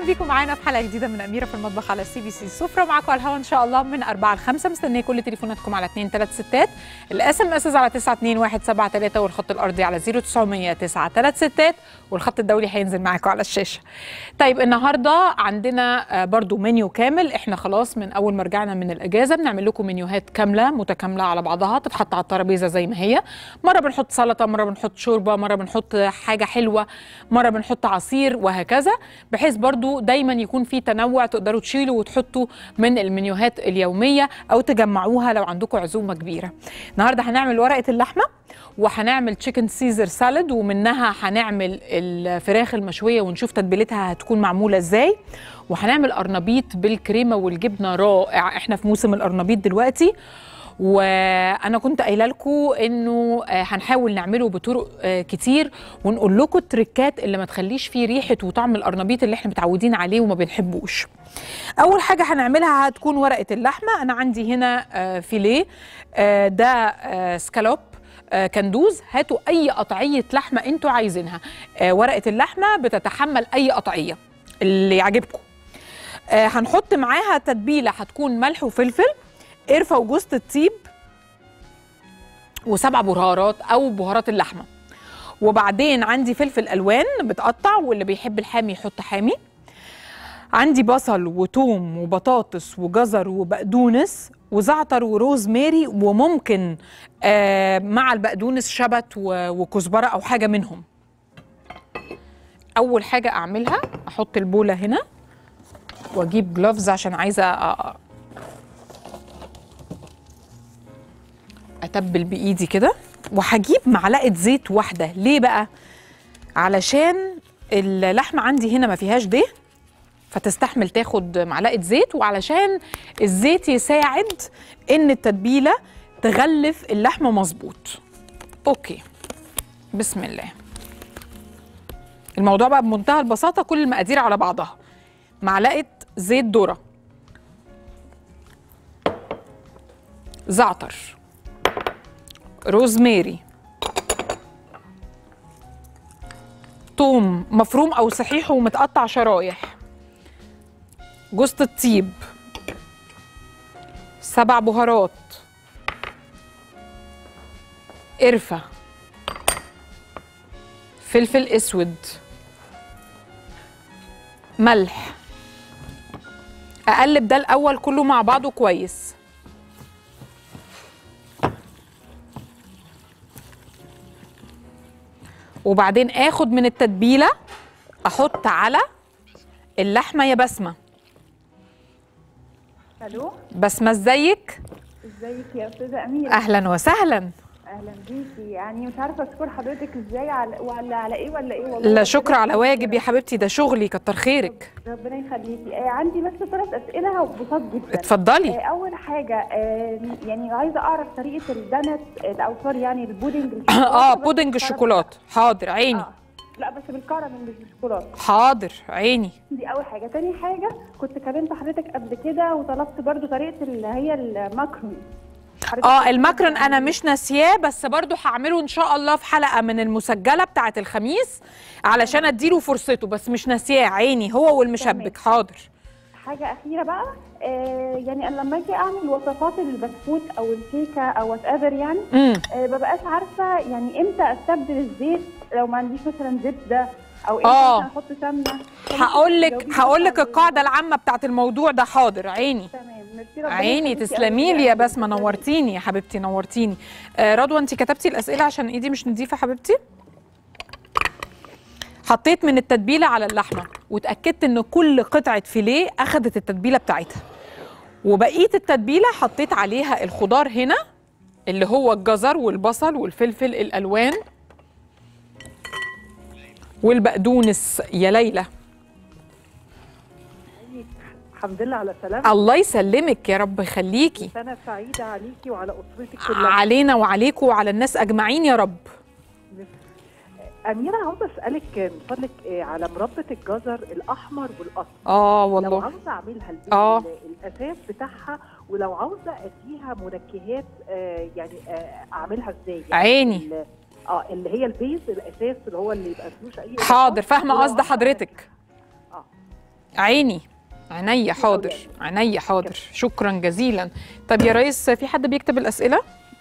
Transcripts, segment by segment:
بيكم معانا في حلقه جديده من اميره في المطبخ على سي بي سي سفره معاكم على الهواء ان شاء الله من 4 ل 5 مستنيه كل تليفوناتكم على 2 3 6 الاس ام اس على 92173 والخط الارضي على 0900 936 والخط الدولي هينزل معاكم على الشاشه. طيب النهارده عندنا آه، برضو منيو كامل احنا خلاص من اول ما رجعنا من الاجازه بنعمل لكم منيوهات كامله متكامله على بعضها تتحط على الترابيزه زي ما هي مره بنحط سلطه مره بنحط شوربه مره بنحط حاجه حلوه مره بنحط عصير وهكذا بحيث برضو دايما يكون في تنوع تقدروا تشيلوا وتحطوا من المنيوهات اليوميه او تجمعوها لو عندكم عزومه كبيره النهارده هنعمل ورقه اللحمه وهنعمل تشيكن سيزر سالاد ومنها هنعمل الفراخ المشويه ونشوف تتبيلتها هتكون معموله ازاي وهنعمل قرنبيط بالكريمه والجبنه رائع احنا في موسم القرنبيط دلوقتي وانا كنت قايله لكم انه آه، هنحاول نعمله بطرق آه، كتير ونقول لكم التريكات اللي ما تخليش فيه ريحه وطعم القرنبيط اللي احنا متعودين عليه وما بنحبوش اول حاجه هنعملها هتكون ورقه اللحمه انا عندي هنا آه، فيليه آه، ده آه، سكالوب آه، كندوز هاتوا اي قطعيه لحمه انتوا عايزينها آه، ورقه اللحمه بتتحمل اي قطعيه اللي يعجبكم آه، هنحط معاها تتبيله هتكون ملح وفلفل قرفه وجوز الطيب وسبع بهارات او بهارات اللحمه وبعدين عندي فلفل الوان بتقطع واللي بيحب الحامي يحط حامي عندي بصل وتوم وبطاطس وجزر وبقدونس وزعتر وروزماري وممكن آه مع البقدونس شبت و- وكزبره او حاجه منهم اول حاجه اعملها احط البوله هنا واجيب جلوفز عشان عايزه أ- اتبل بايدي كده وهجيب معلقه زيت واحده ليه بقى علشان اللحمه عندي هنا ما فيهاش دهن فتستحمل تاخد معلقه زيت وعلشان الزيت يساعد ان التتبيله تغلف اللحمه مظبوط اوكي بسم الله الموضوع بقى بمنتهى البساطه كل المقادير على بعضها معلقه زيت ذره زعتر روزماري توم مفروم او صحيح ومتقطع شرايح جوز الطيب سبع بهارات قرفة فلفل اسود ملح اقلب ده الاول كله مع بعضه كويس وبعدين اخد من التتبيله احط على اللحمه يا بسمه الو بسمه ازيك ازيك يا استاذه اميره اهلا وسهلا اهلا بيكي يعني مش عارفه اشكر حضرتك ازاي على ولا على ايه ولا ايه والله لا ربنا شكر على يخليكي. واجب يا حبيبتي ده شغلي كتر خيرك ربنا يخليكي آه عندي بس ثلاث اسئله وبساط جدا اتفضلي آه اول حاجه آه يعني عايزه اعرف طريقه الدنت آه، او سوري يعني البودنج الشوكولاتة، اه بس بودنج بالكراميل. الشوكولاته حاضر عيني آه. لا بس بالكراميل مش بالشوكولاته حاضر عيني دي اول حاجه تاني حاجه كنت كلمت حضرتك قبل كده وطلبت برضو طريقه اللي هي الماكرون حضرتك اه كنت المكرن انا يعني- مش ناسياه بس برضو هعمله ان شاء الله في حلقه من المسجله بتاعه الخميس علشان اديله فرصته بس مش ناسياه عيني هو والمشبك حاضر حاجة أخيرة بقى آه يعني أنا لما أجي أعمل وصفات البسكوت أو الكيكة أو وات ايفر يعني امم آه ببقاش عارفة يعني إمتى أستبدل الزيت لو ما عنديش مثلا زبدة أو إمتى آه. مثلا أحط سمنة هقول لك جاوبيني هقول لك بس على القاعده العامه بتاعه الموضوع ده حاضر عيني تمام ميرسي ربنا عيني يخليكي تسلمي أوي لي يا بجد. بسمه نورتيني يا حبيبتي نورتيني آه رضوى انت كتبتي الاسئله عشان ايدي مش نظيفه حبيبتي حطيت من التتبيله على اللحمه واتاكدت ان كل قطعه فيليه اخذت التتبيله بتاعتها وبقيه التتبيله حطيت عليها الخضار هنا اللي هو الجزر والبصل والفلفل الالوان والبقدونس يا ليلى الحمد لله على سلامتك الله يسلمك يا رب يخليكي سنة سعيدة عليكي وعلى أسرتك كلها علينا وعليكم وعلى الناس اجمعين يا رب أميرة عاوزة أسألك من فضلك آه، على مربى الجزر الأحمر والأصفر اه لو والله عاوزة أعملها البيت آه. ال- الأساس بتاعها ولو عاوزة أديها منكهات آه، يعني آه، أعملها إزاي يعني عيني. ال- اه اللي هي البيز الأساس اللي هو اللي يبقى فيهوش أي حاضر إضافات، فاهمه ولو قصد عاوزة حضرتك اه عيني عينيا حاضر عينيا حاضر شكرا جزيلا طب يا ريس في حد بيكتب الاسئله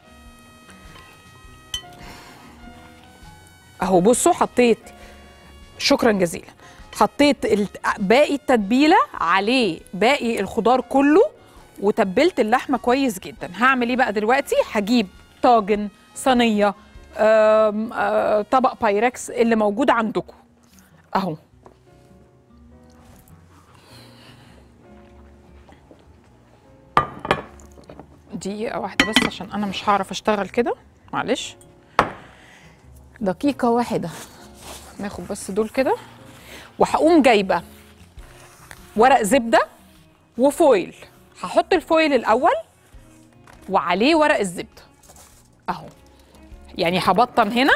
اهو بصوا حطيت شكرا جزيلا حطيت ال- باقي التتبيله عليه باقي الخضار كله وتبلت اللحمه كويس جدا هعمل ايه بقى دلوقتي هجيب طاجن صينيه آم، آه، طبق بايركس اللي موجود عندكم اهو دقيقة واحدة بس عشان أنا مش هعرف أشتغل كده معلش دقيقة واحدة ناخد بس دول كده وهقوم جايبة ورق زبدة وفويل هحط الفويل الأول وعليه ورق الزبدة أهو يعني هبطن هنا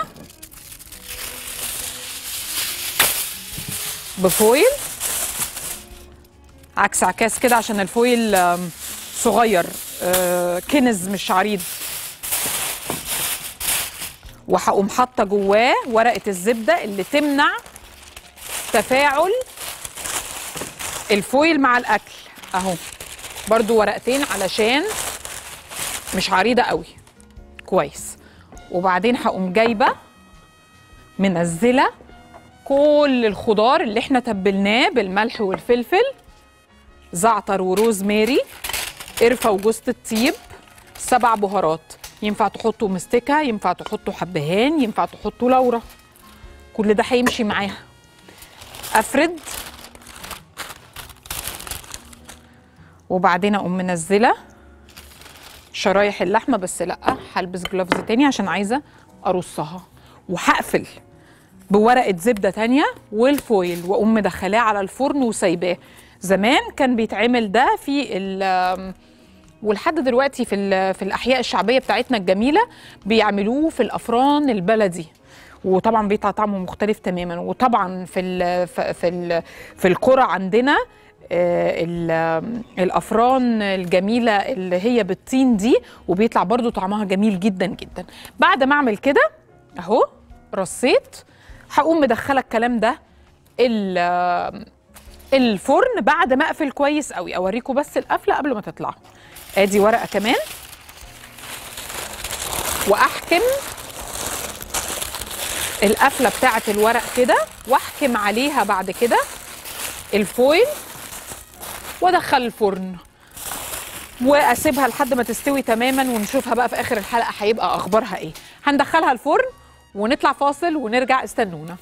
بفويل عكس عكاس كده عشان الفويل آم، صغير آه، كنز مش عريض وهقوم حاطه جواه ورقه الزبده اللي تمنع تفاعل الفويل مع الاكل اهو برضو ورقتين علشان مش عريضه قوي كويس وبعدين هقوم جايبه منزله كل الخضار اللي احنا تبلناه بالملح والفلفل زعتر وروزماري قرفه وجوز الطيب سبع بهارات ينفع تحطوا مستكه ينفع تحطوا حبهان ينفع تحطوا لورا كل ده هيمشي معاها افرد وبعدين اقوم منزله شرايح اللحمه بس لا هلبس جلافز تاني عشان عايزه ارصها وهقفل بورقه زبده تانية والفويل واقوم مدخلاه على الفرن وسايباه زمان كان بيتعمل ده في ال ولحد دلوقتي في ال- في الاحياء الشعبيه بتاعتنا الجميله بيعملوه في الافران البلدي وطبعا بيطلع طعمه مختلف تماما وطبعا في ال في في, ال في القرى عندنا آه، ال- الافران الجميله اللي هي بالطين دي وبيطلع برضو طعمها جميل جدا جدا بعد ما اعمل كده اهو رصيت هقوم مدخله الكلام ده ال- الفرن بعد ما اقفل كويس قوي اوريكم بس القفله قبل ما تطلعوا ادي ورقه كمان واحكم القفله بتاعه الورق كده واحكم عليها بعد كده الفويل وادخل الفرن واسيبها لحد ما تستوي تماما ونشوفها بقى في اخر الحلقه هيبقى اخبارها ايه هندخلها الفرن ونطلع فاصل ونرجع استنونا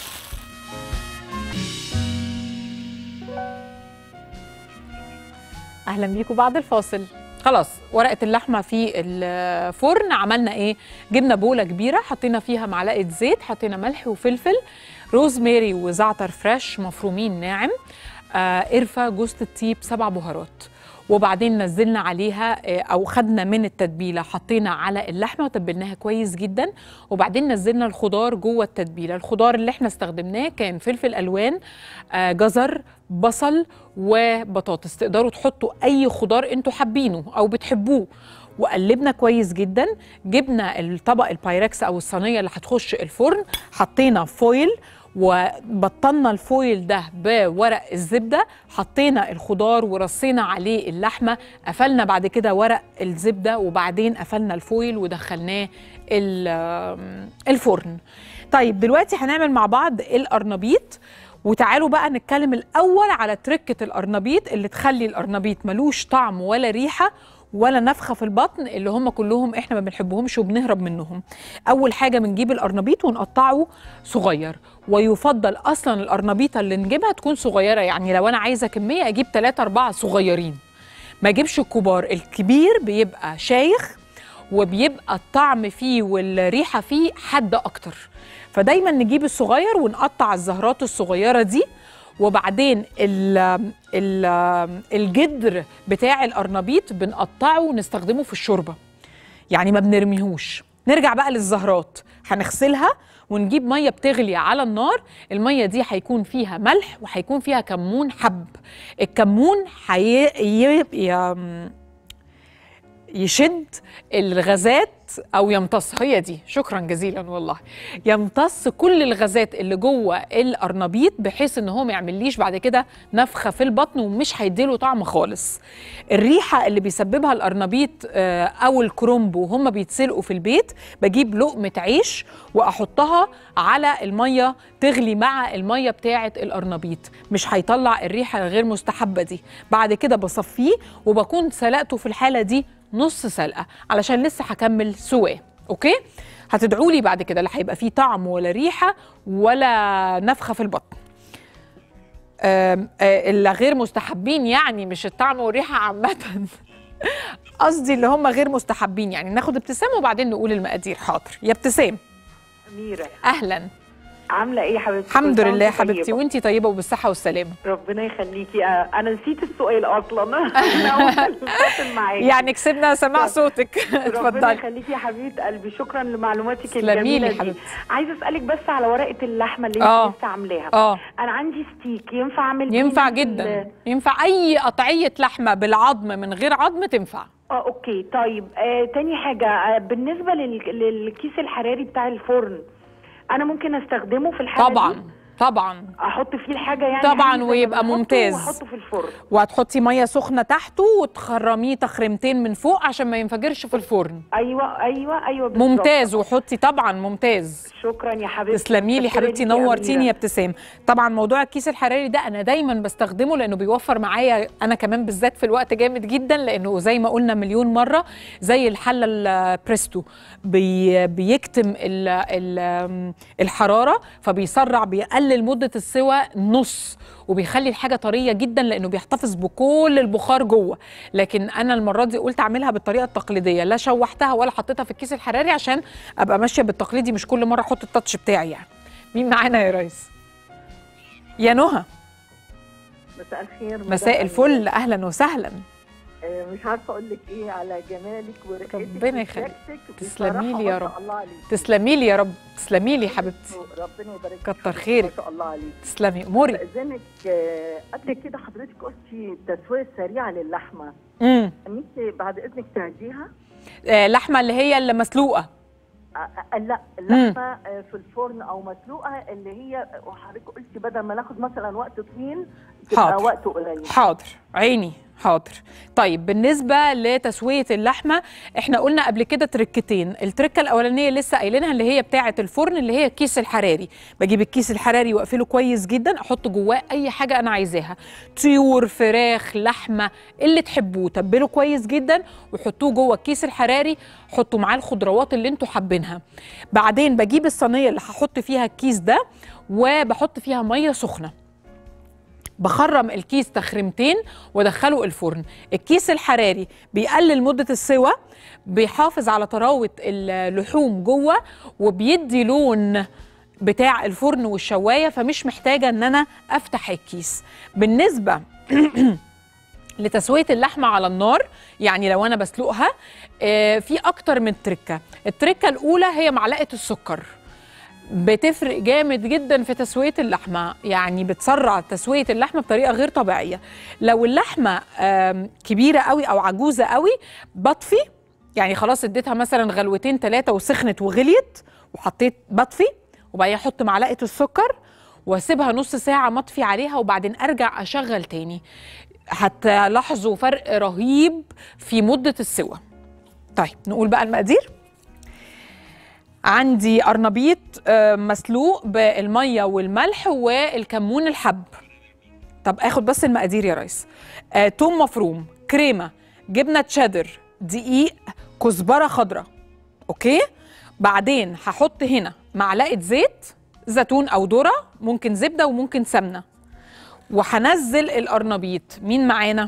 اهلا بيكم بعد الفاصل خلاص ورقه اللحمه في الفرن عملنا ايه جبنا بوله كبيره حطينا فيها معلقه زيت حطينا ملح وفلفل روزماري وزعتر فريش مفرومين ناعم آه قرفه جوز الطيب سبع بهارات وبعدين نزلنا عليها آه، او خدنا من التتبيله حطينا على اللحمه وتبلناها كويس جدا وبعدين نزلنا الخضار جوه التتبيله الخضار اللي احنا استخدمناه كان فلفل الوان آه، جزر بصل وبطاطس تقدروا تحطوا اي خضار انتوا حابينه او بتحبوه وقلبنا كويس جدا جبنا الطبق البايركس او الصينيه اللي هتخش الفرن حطينا فويل وبطلنا الفويل ده بورق الزبده حطينا الخضار ورصينا عليه اللحمه قفلنا بعد كده ورق الزبده وبعدين قفلنا الفويل ودخلناه ال- الفرن طيب دلوقتي هنعمل مع بعض القرنبيط وتعالوا بقى نتكلم الاول على تركه القرنبيط اللي تخلي القرنبيط ملوش طعم ولا ريحه ولا نفخه في البطن اللي هم كلهم احنا ما بنحبهمش وبنهرب منهم اول حاجه بنجيب القرنبيط ونقطعه صغير ويفضل اصلا القرنبيطه اللي نجيبها تكون صغيره يعني لو انا عايزه كميه اجيب 3 4 صغيرين ما اجيبش الكبار الكبير بيبقى شايخ وبيبقى الطعم فيه والريحه فيه حاده اكتر فدايما نجيب الصغير ونقطع الزهرات الصغيره دي وبعدين ال ال الجدر بتاع القرنبيط بنقطعه ونستخدمه في الشوربه يعني ما بنرميهوش نرجع بقى للزهرات هنغسلها ونجيب ميه بتغلي على النار الميه دي هيكون فيها ملح وهيكون فيها كمون حب الكمون حي... ي... ي... يشد الغازات او يمتص هي دي شكرا جزيلا والله يمتص كل الغازات اللي جوه القرنبيط بحيث ان هو ما يعمليش بعد كده نفخه في البطن ومش هيديله طعم خالص الريحه اللي بيسببها القرنبيط آه، او الكرنب وهم بيتسلقوا في البيت بجيب لقمه عيش واحطها على الميه تغلي مع الميه بتاعه القرنبيط مش هيطلع الريحه الغير مستحبه دي بعد كده بصفيه وبكون سلقته في الحاله دي نص سلقه علشان لسه هكمل سواه اوكي هتدعوا لي بعد كده لا هيبقى فيه طعم ولا ريحه ولا نفخه في البطن آم، آه، اللي غير مستحبين يعني مش الطعم والريحه عامه قصدي اللي هم غير مستحبين يعني ناخد ابتسام وبعدين نقول المقادير حاضر يا ابتسام أميرة اهلا عاملة إيه يا حبيبتي؟ الحمد كل سنة لله يا وأنتي حبيبتي طيبة. وانتي طيبه وبالصحه والسلامه ربنا يخليكي آه، أنا نسيت السؤال أصلا أنا أول بتصل معاكي يعني كسبنا سماع صوتك ربنا اتفضلي يخليكي يا حبيبة قلبي شكرا لمعلوماتك تسلمي الجميلة لي دي حبيبتي. عايزة أسألك بس على ورقة اللحمة اللي آه. أنت لسه عاملاها اه أنا عندي ستيك ينفع أعمل بيه ينفع ال- جدا ينفع اي قطعيه لحمه بالعظم من غير عظم تنفع اه اوكي طيب آه تاني حاجة آه بالنسبة لل... للكيس الحراري بتاع الفرن أنا ممكن أستخدمه في الحالة دي؟ طبعا طبعا أحط فيه الحاجة يعني طبعاً عادي زي ما ويبقى بنحطه ممتاز. وأحطه في الفرن وهتحطي ميه سخنه تحته وتخرميه تخرمتين من فوق عشان ما ينفجرش في الفرن ايوه ايوه ايوه بالظبط. ممتاز وحطي طبعا ممتاز شكرا يا حبيبتي تسلمي لي متشكرة حبيبتي ليكي يا نورتيني يا أميرة. ابتسام طبعا موضوع الكيس الحراري ده انا دايما بستخدمه لانه بيوفر معايا انا كمان بالذات في الوقت جامد جدا لانه زي ما قلنا مليون مره زي الحله البريستو بي بيكتم ال ال الحراره فبيسرع بيقلل مده السوى نص وبيخلي الحاجه طريه جدا لانه بيحتفظ بكل البخار جوه لكن انا المره دي قلت اعملها بالطريقه التقليديه لا شوحتها ولا حطيتها في الكيس الحراري عشان ابقى ماشيه بالتقليدي مش كل مره احط التاتش بتاعي يعني مين معانا يا ريس يا نهى مساء الخير مدام مساء أميرة. الفل اهلا وسهلا آه، مش عارفه اقول لك ايه على جمالك ورقتك ربنا يخليك. وشياكتك. تسلمي بصراحة لي يا ما رب. شاء الله عليك تسلمي لي يا رب تسلمي لي حبيبتي ربنا يبارك كتر فيك. خيرك. ما شاء الله عليك تسلمي اموري استاذنك آه، قبل كده حضرتك قلتي التسويه السريعه للحمه امم انت بعد اذنك تعديها آه لحمه اللي هي اللي مسلوقه آه، آه، لا اللحمه آه، في الفرن او مسلوقه اللي هي وحضرتك قلتي بدل ما ناخد مثلا وقت طويل تبقى حاضر. وقت قليل حاضر عيني حاضر طيب بالنسبة لتسوية اللحمة احنا قلنا قبل كده تركتين التركة الأولانية لسه قايلينها اللي هي بتاعة الفرن اللي هي الكيس الحراري بجيب الكيس الحراري واقفله كويس جدا احط جواه اي حاجة انا عايزاها طيور فراخ لحمة اللي تحبوه تبله كويس جدا وحطوه جوه الكيس الحراري حطوا معاه الخضروات اللي انتوا حابينها بعدين بجيب الصينية اللي هحط فيها الكيس ده وبحط فيها مية سخنة بخرم الكيس تخريمتين وادخله الفرن الكيس الحراري بيقلل مدة السوى بيحافظ على طراوة اللحوم جوه وبيدي لون بتاع الفرن والشواية فمش محتاجة ان انا افتح الكيس بالنسبة لتسوية اللحمة على النار يعني لو انا بسلقها آه، في اكتر من تركة التركة الاولى هي معلقة السكر بتفرق جامد جدا في تسويه اللحمه يعني بتسرع تسويه اللحمه بطريقه غير طبيعيه لو اللحمه آم، كبيره قوي او عجوزه قوي بطفي يعني خلاص اديتها مثلا غلوتين ثلاثه وسخنت وغليت وحطيت بطفي وبعدين احط معلقه السكر واسيبها نص ساعه مطفي عليها وبعدين ارجع اشغل تاني هتلاحظوا فرق رهيب في مده السوى طيب نقول بقى المقادير عندي قرنبيط آه، مسلوق بالميه والملح والكمون الحب طب اخد بس المقادير يا ريس آه، توم مفروم كريمه جبنه تشيدر دقيق كزبره خضراء اوكي بعدين هحط هنا معلقه زيت زيتون او ذره ممكن زبده وممكن سمنه وهنزل القرنبيط مين معانا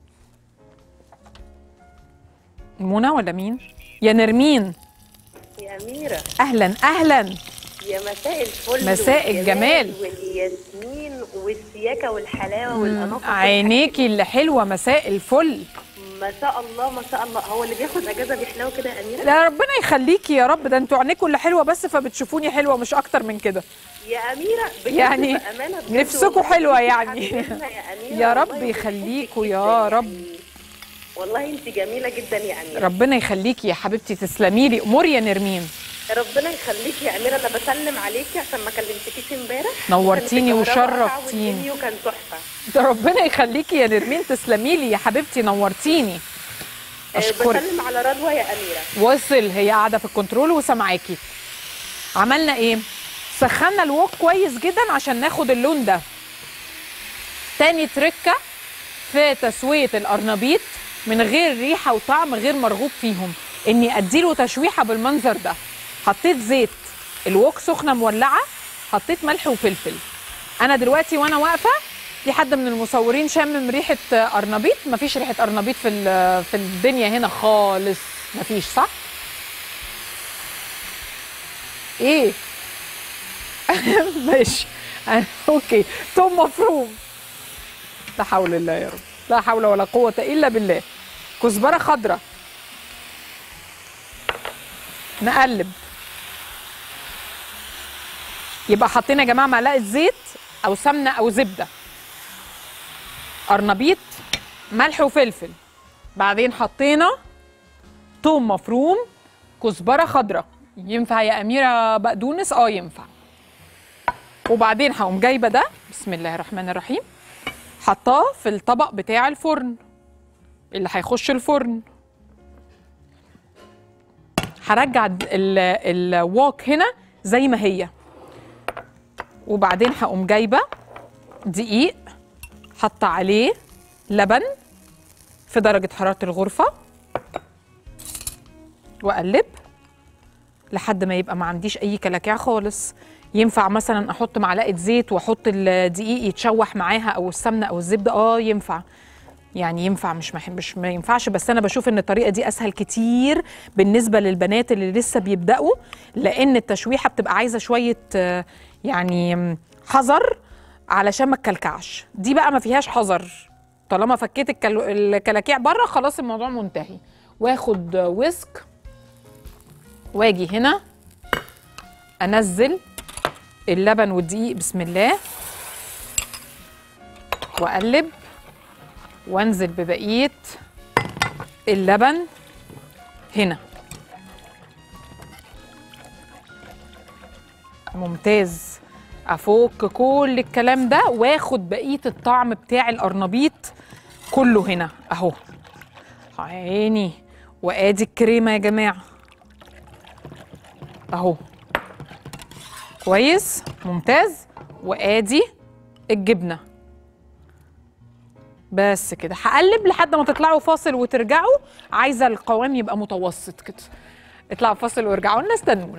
منى ولا مين يا نرمين يا أميرة اهلا اهلا يا مساء الفل مساء والجمال الجمال. والياسمين والسياكة والحلاوة والأناقة عينيكي اللي حلوه مساء الفل ما شاء الله ما شاء الله هو اللي بياخد أجازة بيحلو كده يا أميرة لا ربنا يخليكي يا رب ده انتوا عينيكوا اللي حلوه بس فبتشوفوني حلوه مش اكتر من كده يا أميرة بجد يعني بأمانة بجد نفسكوا والله حلوة انتي يعني. حبيبتنا يا أميرة يا رب والله يخليكوا وبنحبك يا جداً رب. يعني. والله انت جميله جدا يا اميره ربنا يخليكي يا حبيبتي تسلمي لي امور يا نرمين ربنا يخليكي يا اميره انا بسلم عليكي عشان ما كلمتكيش امبارح نورتيني كانت الكهرباء قطع وشرفتيني. والفيديو كان تحفه ده ربنا يخليكي يا نرمين تسلمي لي يا حبيبتي نورتيني آه، اشكرك بسلم على رضوى يا اميره وصل هي قاعده في الكنترول وسامعاكي عملنا ايه سخنا الوok كويس جدا عشان ناخد اللون ده تاني تركه في تسويه القرنبيط من غير ريحه وطعم غير مرغوب فيهم اني اديله تشويحه بالمنظر ده حطيت زيت الوok سخنه مولعه حطيت ملح وفلفل انا دلوقتي وانا واقفه في حد من المصورين شامم ريحه قرنبيط مفيش ريحه قرنبيط في ال- في الدنيا هنا خالص مفيش صح ايه ماشي اوكي توم مفروم لا حول الله يا رب لا حول ولا قوه الا بالله كزبره خضراء نقلب يبقى حطينا يا جماعه معلقه زيت او سمنه او زبده قرنبيط ملح وفلفل بعدين حطينا توم مفروم كزبره خضراء ينفع يا اميره بقدونس اه ينفع وبعدين هقوم جايبه ده بسم الله الرحمن الرحيم حطاه في الطبق بتاع الفرن اللي هيخش الفرن هرجع ال- الواك هنا زي ما هي وبعدين هقوم جايبه دقيق حاطه عليه لبن في درجه حراره الغرفه واقلب لحد ما يبقى ما عنديش اي كلاكيع خالص ينفع مثلا احط معلقه زيت واحط الدقيق يتشوح معاها او السمنه او الزبده اه ينفع يعني ينفع مش ما مش ما ينفعش بس انا بشوف ان الطريقه دي اسهل كتير بالنسبه للبنات اللي لسه بيبداوا لان التشويحه بتبقى عايزه شويه آه، يعني م، حذر علشان ما تكلكعش دي بقى ما فيهاش حذر طالما فكيت الكل- الكلاكيع بره خلاص الموضوع منتهي واخد ويسك واجي هنا انزل اللبن والدقيق بسم الله واقلب وانزل ببقيه اللبن هنا ممتاز افك كل الكلام ده واخد بقيه الطعم بتاع القرنبيط كله هنا اهو عيني وادي الكريمه يا جماعه اهو كويس ممتاز وادي الجبنه بس كده هقلب لحد ما تطلعوا فاصل وترجعوا عايزه القوام يبقى متوسط كده اطلعوا فاصل وارجعوا لنا استنونا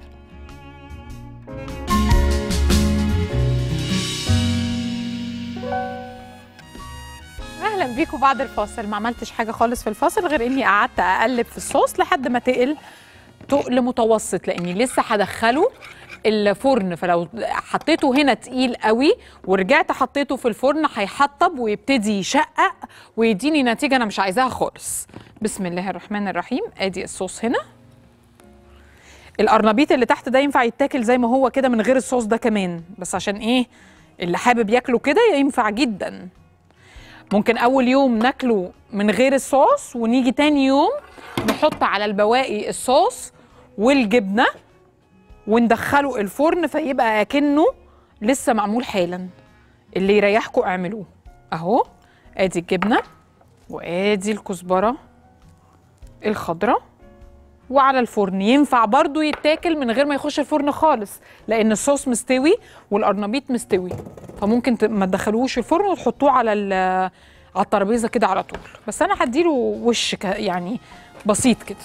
اهلا بيكم بعد الفاصل ما عملتش حاجه خالص في الفاصل غير اني قعدت اقلب في الصوص لحد ما تقل تقل متوسط لاني لسه هدخله الفرن فلو حطيته هنا تقيل قوي ورجعت حطيته في الفرن هيحطب ويبتدي يشقق ويديني نتيجه انا مش عايزاها خالص بسم الله الرحمن الرحيم ادي الصوص هنا القرنبيط اللي تحت ده ينفع يتاكل زي ما هو كده من غير الصوص ده كمان بس عشان ايه اللي حابب ياكله كده ينفع جدا ممكن اول يوم ناكله من غير الصوص ونيجي تاني يوم نحط على البواقي الصوص والجبنه وندخله الفرن فيبقى اكنه لسه معمول حالا اللي يريحكم اعملوه اهو ادي الجبنه وادي الكزبره الخضراء وعلى الفرن ينفع برضو يتاكل من غير ما يخش الفرن خالص لان الصوص مستوي والقرنبيط مستوي فممكن ت- ما تدخلوش الفرن وتحطوه على ال- على الترابيزه كده على طول بس انا هديله وش ك- يعني بسيط كده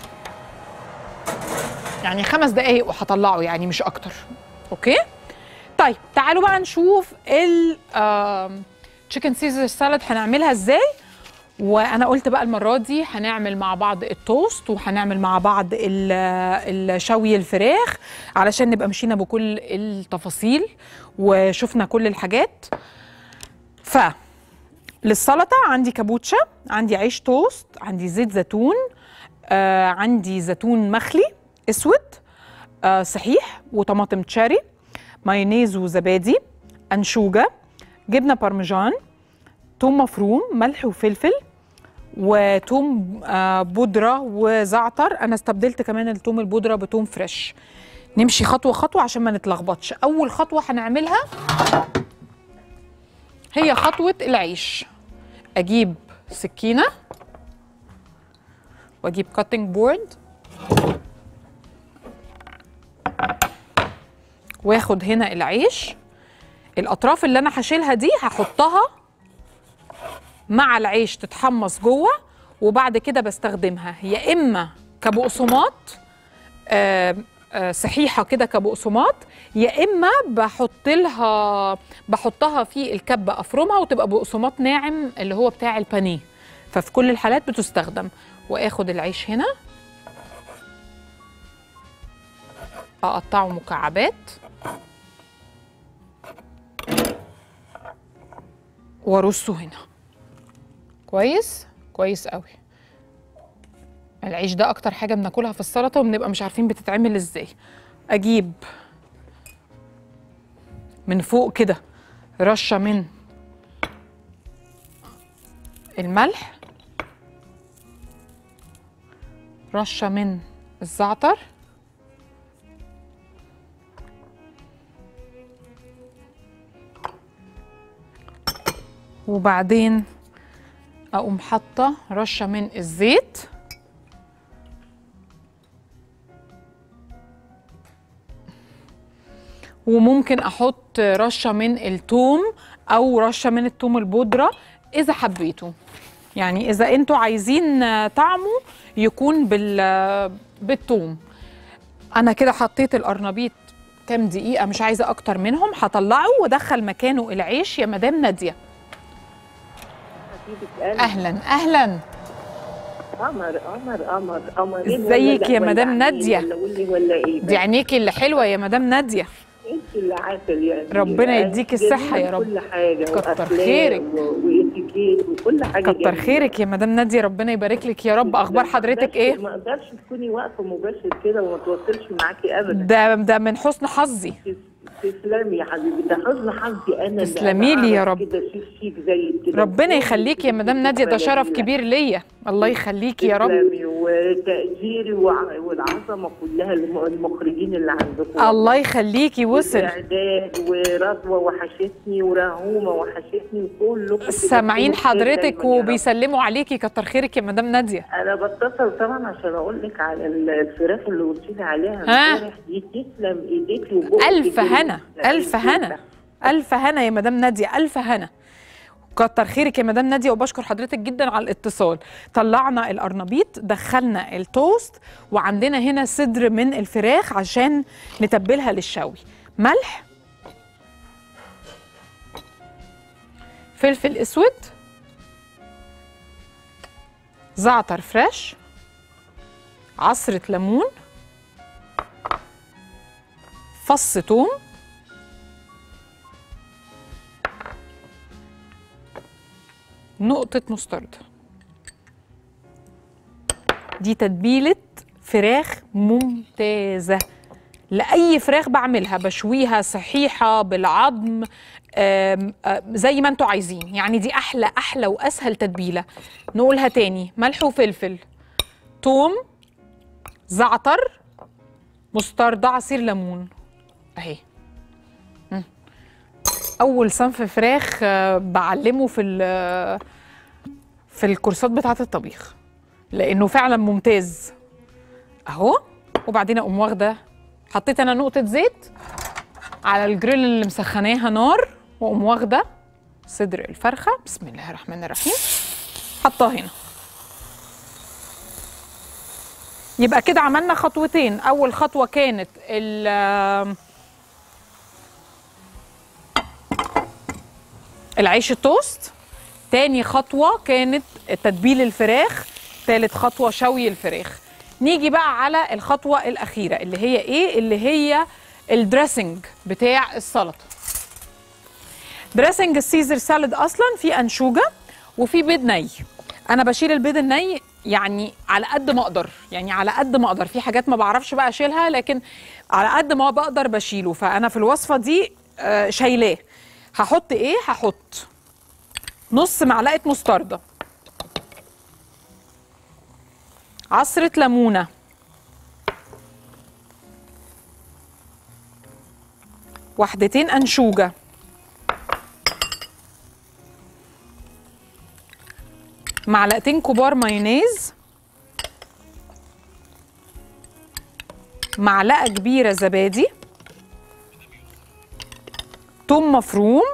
يعني خمس دقايق وهطلعه يعني مش اكتر اوكي طيب تعالوا بقى نشوف ال تشيكن سيزر سالاد هنعملها ازاي وانا قلت بقى المره دي هنعمل مع بعض التوست وهنعمل مع بعض ال- الشوي الفراخ علشان نبقى مشينا بكل التفاصيل وشفنا كل الحاجات ف للسلطه عندي كابوتشا عندي عيش توست عندي زيت زيتون آه عندي زيتون مخلي اسود آه صحيح وطماطم تشاري مايونيز وزبادي انشوجه جبنه بارميجان توم مفروم ملح وفلفل وتوم آه، بودره وزعتر انا استبدلت كمان التوم البودره بتوم فريش نمشي خطوه خطوه عشان ما نتلخبطش اول خطوه هنعملها هي خطوه العيش اجيب سكينه واجيب كاتنج بورد واخد هنا العيش الاطراف اللي انا هشيلها دي هحطها مع العيش تتحمص جوه وبعد كده بستخدمها يا اما كبقسماط آه، آه، صحيحه كده كبقسماط يا اما بحط لها بحطها في الكبه افرمها وتبقى بقسماط ناعم اللي هو بتاع البانيه ففي كل الحالات بتستخدم واخد العيش هنا اقطعه مكعبات وارصه هنا كويس كويس قوي العيش ده اكتر حاجه بناكلها في السلطه وبنبقى مش عارفين بتتعمل ازاي اجيب من فوق كده رشه من الملح رشه من الزعتر وبعدين اقوم حاطه رشه من الزيت وممكن احط رشه من الثوم او رشه من الثوم البودره اذا حبيتوا يعني اذا انتوا عايزين طعمه يكون بال بالثوم انا كده حطيت القرنبيط كام دقيقه مش عايزه اكتر منهم هطلعه وادخل مكانه العيش يا مدام ناديه اهلا اهلا قمر قمر قمر قمر ازيك يا مدام نادية؟ ولا قولي ولا ايه دي عينيكي اللي حلوه يا مدام ناديه انت اللي عسل يعني ربنا يديكي الصحة يا رب. كل حاجه كتر وأخلاق خيرك. و- واتيكيت وكل حاجه كتر جميلة. خيرك يا مدام ناديه ربنا يبارك لك يا رب اخبار ما حضرتك أقدرش- ايه ما اقدرش تكوني واقفه مباشر كده وما تواصلش معاكي ابدا ده ده من حسن حظي تس- تسلمي يا حبيبي ده حزن حظي انا اللي تسلمي أنا لي يا أعرف رب. كده شيك شيك زي كده ربنا يخليكي يا مدام ناديه ده شرف كبير ليا الله يخليكي يا رب تسلمي وتقديري وع- والعظمه كلها للم- المخرجين اللي عندكم الله يخليكي وصل واعداد ورضوى وحشتني ورهومه وحشتني وكله سامعين حضرتك وبيسلموا عليكي كتر خيرك يا مدام ناديه انا بتصل طبعا عشان اقول لك على ال- الفراخ اللي قلت لي عليها ها؟ امبارح دي تسلم ايديكي وبقك الف هنا الف هنا الف هنا يا مدام ناديه الف هنا كتر خيرك يا مدام ناديه وبشكر حضرتك جدا على الاتصال طلعنا القرنبيط دخلنا التوست وعندنا هنا صدر من الفراخ عشان نتبلها للشوي ملح فلفل اسود زعتر فريش عصرة ليمون فص توم نقطة مستردة دي تتبيلة فراخ ممتازة لأي فراخ بعملها بشويها صحيحة بالعظم آم، آم، زي ما انتوا عايزين يعني دي أحلى أحلى وأسهل تتبيلة نقولها تاني ملح وفلفل توم زعتر مستردة عصير ليمون اهي مم. اول صنف فراخ آه، بعلمه في ال- في الكورسات بتاعه الطبيخ لانه فعلا ممتاز اهو وبعدين اقوم واخده حطيت انا نقطه زيت على الجريل اللي مسخناها نار واقوم واخده صدر الفرخه بسم الله الرحمن الرحيم حطاه هنا يبقى كده عملنا خطوتين اول خطوه كانت ال- العيش التوست تاني خطوه كانت تتبيل الفراخ تالت خطوه شوي الفراخ نيجي بقى على الخطوه الاخيره اللي هي ايه اللي هي الدريسنج بتاع السلطه دريسنج السيزر سالاد اصلا فيه انشوجه وفيه بيض ني انا بشيل البيض الني يعني على قد ما اقدر يعني على قد ما اقدر في حاجات ما بعرفش بقى اشيلها لكن على قد ما بقدر بشيله فانا في الوصفه دي آه، شايلاه هحط ايه هحط نص معلقه مستردة عصرة ليمونة وحدتين أنشوجة معلقتين كبار مايونيز معلقة كبيرة زبادي توم مفروم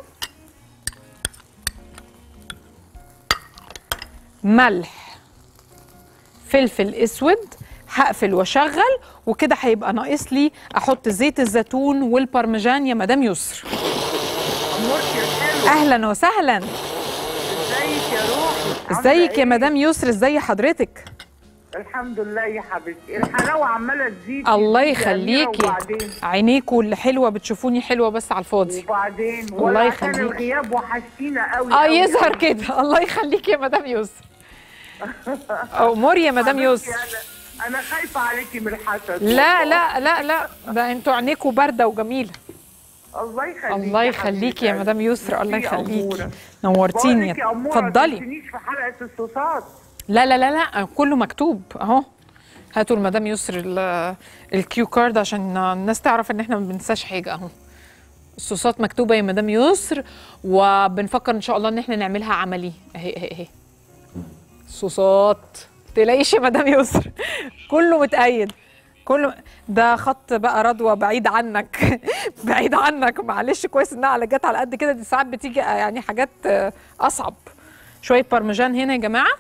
ملح فلفل اسود هقفل واشغل وكده هيبقى ناقص لي احط زيت الزيتون والبارميجان يا مدام يسر مرشي الحلو اهلا وسهلا ازيك يا روحي عاملة ازيك يا إيه؟ مدام يسر ازي حضرتك الحمد لله يا حبيبتي الحلاوه عماله تزيد الله تزيد يا أميرة، يخليكي وبعدين عينيكوا اللي حلوه بتشوفوني حلوه بس على الفاضي وبعدين الله ولا كان يخليكي. الغياب وحشتينا قوي اه قوي يظهر قوي. كده الله يخليكي يا مدام يسر اموري يا مدام حبيبتي، يسر انا انا خايفه عليكي من الحسد لا والله. لا لا لا ده انتوا عينيكوا بارده وجميله الله يخليكي الله يخليكي يا مدام يسر الله ميرسي يا يخليكي أمورة. نورتيني بقولك يا أمورة، ما اتفضلي تنسينيش في حلقه الصوصات لا لا لا لا كله مكتوب اهو هاتوا المدام يسر ال- الكيو كارد عشان الناس تعرف ان احنا ما بننساش حاجه اهو الصوصات مكتوبه يا مدام يسر وبنفكر ان شاء الله ان احنا نعملها عملي اهي اهي اهي صوصات تلاقيش يا مدام يسر كله متأيد كله ده خط بقى رضوى بعيد عنك بعيد عنك معلش كويس انها على جت على قد كده دي ساعات بتيجي يعني حاجات آه، اصعب شويه بارميجان هنا يا جماعه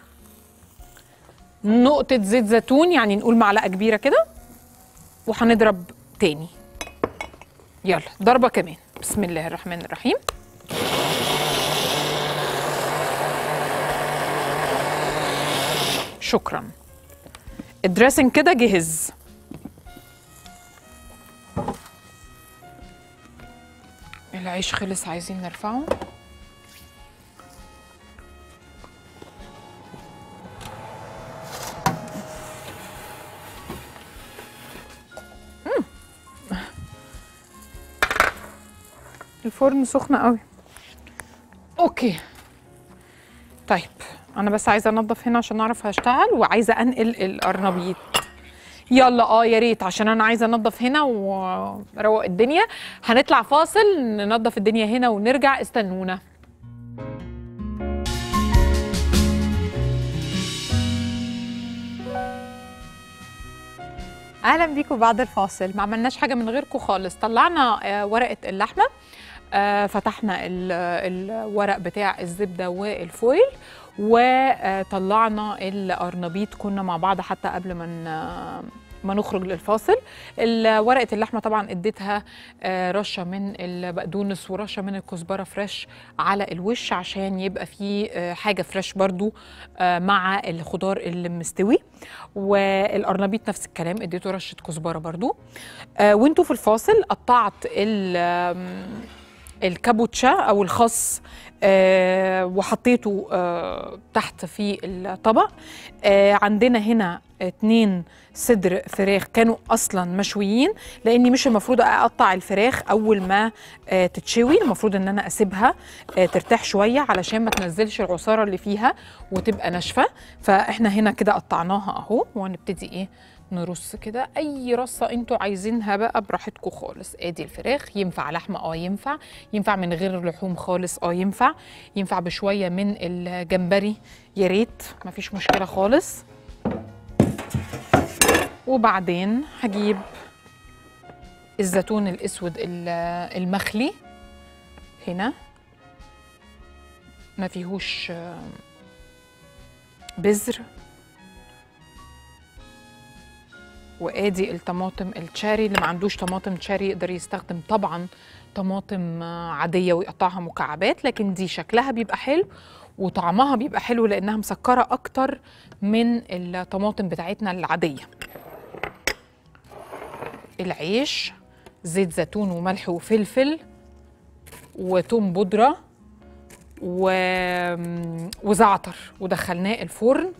نقطة زيت زيتون يعني نقول معلقة كبيرة كده وهنضرب تاني يلا ضربة كمان بسم الله الرحمن الرحيم شكرا الدريسنج كده جهز العيش خلص عايزين نرفعه الفرن سخن قوي اوكي طيب انا بس عايزه انضف هنا عشان اعرف هشتغل وعايزه انقل القرنبيط يلا اه يا ريت عشان انا عايزه انضف هنا واروق الدنيا هنطلع فاصل ننضف الدنيا هنا ونرجع استنونا اهلا بيكم بعد الفاصل ما عملناش حاجه من غيركم خالص طلعنا آه، ورقه اللحمه آه، فتحنا ال- الورق بتاع الزبده والفويل وطلعنا القرنبيط كنا مع بعض حتى قبل ما ن- ما نخرج للفاصل ال- ورقه اللحمه طبعا اديتها آه، رشه من البقدونس ورشه من الكزبره فريش على الوش عشان يبقى فيه آه، حاجه فريش برضو آه، مع الخضار اللي مستوي والقرنبيط نفس الكلام اديته رشه كزبره برضو آه، وانتوا في الفاصل قطعت ال- آم، الكابوتشا او الخس آه وحطيته آه تحت في الطبق آه عندنا هنا اتنين صدر فراخ كانوا اصلا مشويين لاني مش المفروض اقطع الفراخ اول ما آه تتشوي المفروض ان انا اسيبها آه ترتاح شويه علشان ما تنزلش العصاره اللي فيها وتبقى ناشفه فاحنا هنا كده قطعناها اهو وهنبتدي ايه نرص كده اي رصه انتوا عايزينها بقى براحتكم خالص ادي الفراخ ينفع لحمه اه ينفع ينفع من غير لحوم خالص اه ينفع ينفع بشويه من الجمبري يا ريت مفيش مشكله خالص وبعدين هجيب الزيتون الاسود ال- المخلي هنا ما فيهوش آه، بذر وادي الطماطم التشاري اللي ما عندوش طماطم تشاري يقدر يستخدم طبعا طماطم آه، عاديه ويقطعها مكعبات لكن دي شكلها بيبقى حلو وطعمها بيبقى حلو لانها مسكره اكتر من الطماطم بتاعتنا العاديه العيش زيت زيتون وملح وفلفل وتوم بودره و... وزعتر ودخلناه الفرن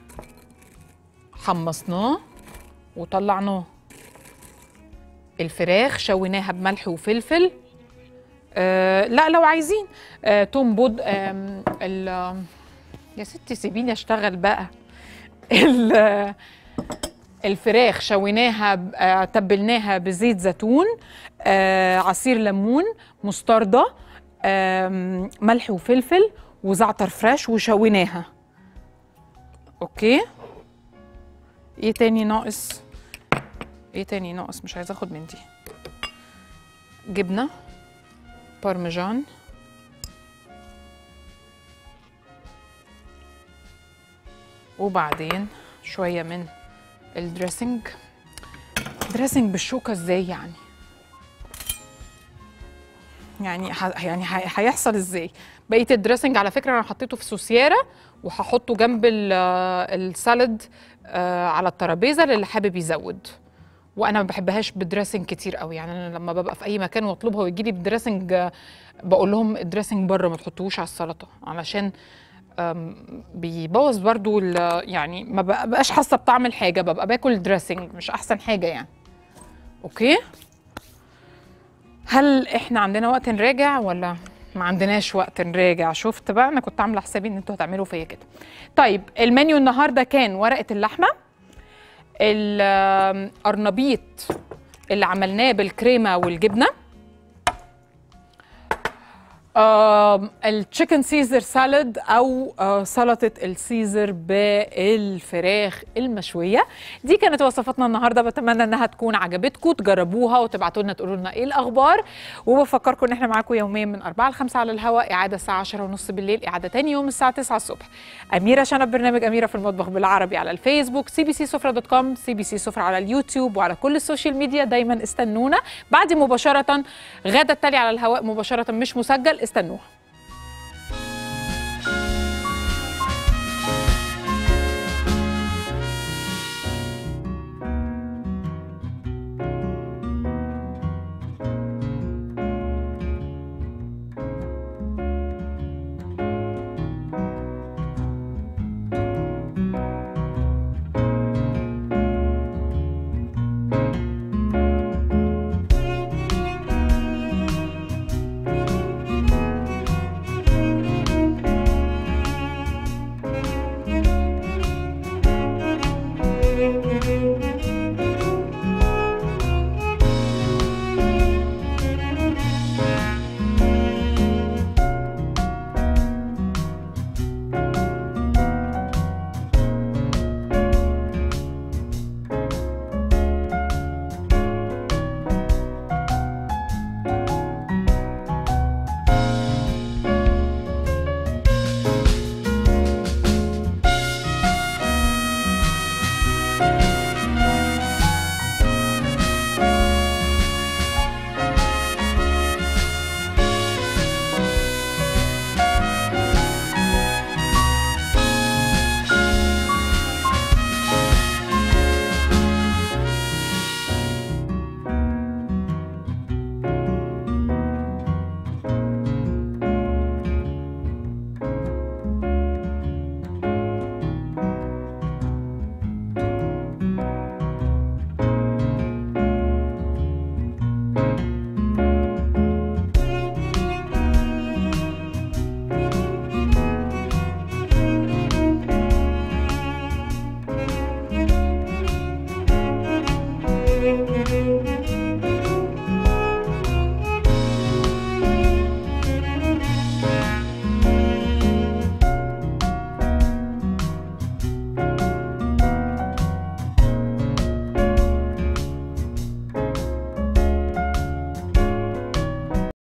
حمصناه وطلعناه الفراخ شويناها بملح وفلفل آه لا لو عايزين آه توم بود آم، ال يا ستي سيبيني اشتغل بقى ال- الفراخ شويناها ب- آه، تبلناها بزيت زيتون آه، عصير ليمون مستردة آم، ملح وفلفل وزعتر فريش وشويناها اوكي ايه تاني ناقص ايه تاني ناقص مش عايزه اخد من دي جبنه بارميجان وبعدين شويه من الدريسنج دريسنج بالشوكه ازاي يعني يعني ح... يعني ح... هيحصل ازاي بقيه الدريسنج على فكره انا حطيته في سوسياره وهحطه جنب ال- آه، السالد آه، على الترابيزه للي حابب يزود وانا ما بحبهاش بدريسنج كتير قوي يعني انا لما ببقى في اي مكان واطلبها ويجي لي بدريسنج آه، بقول لهم الدريسنج بره ما تحطوش على السلطه علشان آم، بيبوظ برضو ال- يعني ما بقاش حاسه بطعم الحاجه ببقى باكل دريسنج مش احسن حاجه يعني اوكي هل احنا عندنا وقت نراجع ولا ما عندناش وقت نراجع شفت بقى انا كنت عامله حسابي ان انتوا هتعملوا فيا كده طيب المنيو النهارده كان ورقه اللحمه القرنبيط اللي عملناه بالكريمه والجبنه آم، التشيكن سيزر سالاد او آه، سلطه السيزر بالفراخ المشويه دي كانت وصفاتنا النهارده بتمنى انها تكون عجبتكم تجربوها وتبعتوا لنا تقولوا لنا ايه الاخبار وبفكركم ان احنا معاكم يوميا من 4 ل 5 على الهواء اعاده الساعه 10 ونص بالليل اعاده تاني يوم الساعه 9 الصبح اميره شنب برنامج اميره في المطبخ بالعربي على الفيسبوك سي بي سي سفره دوت كوم سي بي سي سفره على اليوتيوب وعلى كل السوشيال ميديا دايما استنونا بعد مباشره غدا التالي على الهواء مباشره مش مسجل استنوها